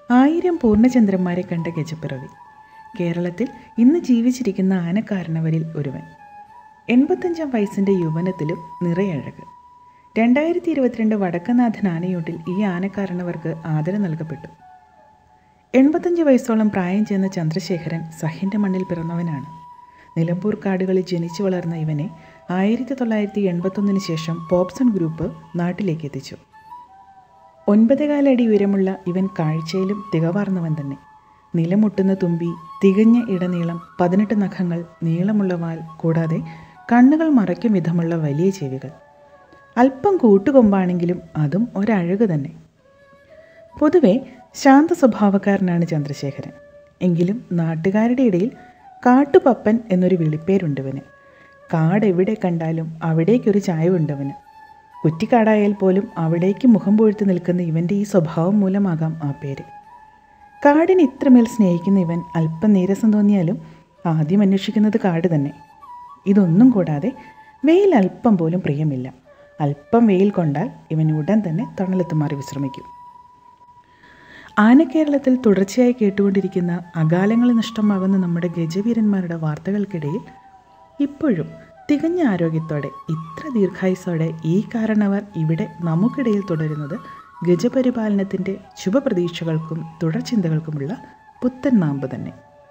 ആയിരം പൂർണ്ണചന്ദ്രന്മാരെ കണ്ട ഗജപ്പിറവി കേരളത്തിൽ ഇന്ന് ജീവിച്ചിരിക്കുന്ന ആനക്കാരണവരിൽ ഒരുവൻ എൺപത്തഞ്ചാം വയസ്സിൻ്റെ യൗവനത്തിലും നിറയഴക് രണ്ടായിരത്തി ഇരുപത്തിരണ്ട് വടക്കനാഥൻ ആനയൂട്ടിൽ ഈ ആനക്കാരണവർക്ക് ആദരം നൽകപ്പെട്ടു എൺപത്തഞ്ച് വയസ്സോളം പ്രായം ചെന്ന ചന്ദ്രശേഖരൻ സഹിൻ്റെ മണ്ണിൽ പിറന്നവനാണ് നിലമ്പൂർ കാടുകളിൽ ജനിച്ചു വളർന്ന ഇവനെ ആയിരത്തി തൊള്ളായിരത്തി എൺപത്തൊന്നിന് ശേഷം പോപ്സൺ ഗ്രൂപ്പ് നാട്ടിലേക്ക് എത്തിച്ചു ഒൻപതേകാലടി ഉയരമുള്ള ഇവൻ കാഴ്ചയിലും തികവാർന്നവൻ തന്നെ നിലമുട്ടുന്ന തുമ്പി തികഞ്ഞ ഇടനീളം പതിനെട്ട് നഖങ്ങൾ നീളമുള്ള വാൽ കൂടാതെ കണ്ണുകൾ മറയ്ക്കും വിധമുള്ള വലിയ ചെവികൾ അല്പം കൂട്ടുകൊമ്പാണെങ്കിലും അതും ഒരഴക് തന്നെ പൊതുവെ ശാന്ത സ്വഭാവക്കാരനാണ് ചന്ദ്രശേഖരൻ എങ്കിലും നാട്ടുകാരുടെ ഇടയിൽ കാട്ടുപപ്പൻ എന്നൊരു വിളിപ്പേരുണ്ടവന് കാട് എവിടെ കണ്ടാലും അവിടേക്കൊരു ചായവുണ്ടവന് കുറ്റിക്കാടായാൽ പോലും അവിടേക്ക് മുഖം പൊഴുത്ത് നിൽക്കുന്ന ഇവൻ്റെ ഈ സ്വഭാവം മൂലമാകാം ആ പേര് കാടിനെ ഇത്രമേൽ സ്നേഹിക്കുന്ന ഇവൻ അല്പം നീരസം തോന്നിയാലും ആദ്യം അന്വേഷിക്കുന്നത് കാട് തന്നെ ഇതൊന്നും കൂടാതെ വെയിൽ അല്പം പോലും പ്രിയമില്ല അല്പം വെയിൽ കൊണ്ടാൽ ഇവൻ ഉടൻ തന്നെ തണലത്ത് മാറി വിശ്രമിക്കും ആനക്കേരളത്തിൽ തുടർച്ചയായി കേട്ടുകൊണ്ടിരിക്കുന്ന അകാലങ്ങൾ നഷ്ടമാകുന്ന നമ്മുടെ ഗജവീരന്മാരുടെ വാർത്തകൾക്കിടയിൽ ഇപ്പോഴും തികഞ്ഞ ആരോഗ്യത്തോടെ ഇത്ര ദീർഘായുസോടെ ഈ കാരണവർ ഇവിടെ നമുക്കിടയിൽ തുടരുന്നത് ഗജപരിപാലനത്തിൻ്റെ ശുഭപ്രതീക്ഷകൾക്കും തുടർചിന്തകൾക്കുമുള്ള പുത്തൻ നാമ്പ് തന്നെ